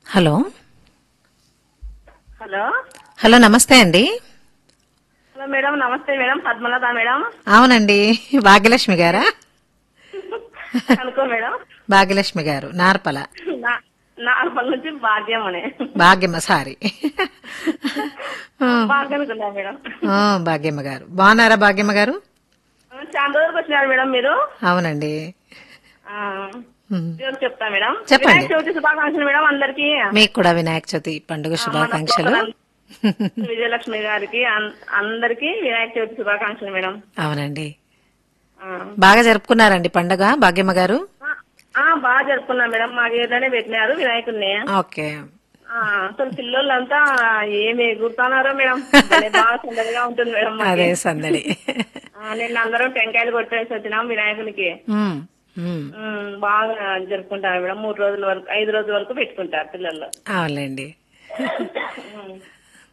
Hello hello hello నమస్తే అండి hello madam నమస్తే మేడం పద్మలత మేడం అవునండి భాగ్యలక్ష్మి గారా అనుకో మేడం భాగ్యలక్ష్మి గారు నార్పల నా- నార్మల్ నుంచి భాగ్యం అనే భాగ్యమ్మ సారీ బాగా అనుకున్నా మేడం ఆ, భాగ్యమ్మ గారు బాగున్నారా భాగ్యమ్మ గారు చాలా రోజులకు వచ్చినారు మేడం మీరు అవునండి ఆ, ఉమ్. జోక్ చెప్తా మేడం చెప్పండి. వినాయక చవితి శుభాకాంక్షలు మేడం అందరికి మీకు కూడా వినాయక చవితి పండుగ శుభాకాంక్షలు విజయలక్ష్మి గారికి అన్- అందరికి వినాయక చవితి శుభాకాంక్షలు మేడం అవునండి ఆ. బాగా జరుపుకున్నారండి పండుగ భాగ్యమ్మ గారు ఆ, ఆ, బాగా జరుపుకున్నాం మేడం మా గేట్లోనే పెట్టినారు వినాయకుడిని ఓకే ఆ, అసలు పిల్లలంతా ఏమి ఎగురుతున్నారో మేడం భలే బాగా సందడిగా ఉంటుంది మేడం మాకి. అదే సందడి ఆ, నిన్న అందరం టెంకాయలు కొట్టేసి వచ్చినాం వినాయకునికి ఉమ్, ఉమ్. ఉమ్, బాగా జరుపుకుంటారు మేడం మూడు రోజుల వరకు ఐదు రోజుల వరకు పెట్టుకుంటారు పిల్లలు అవునులేండి ఉమ్.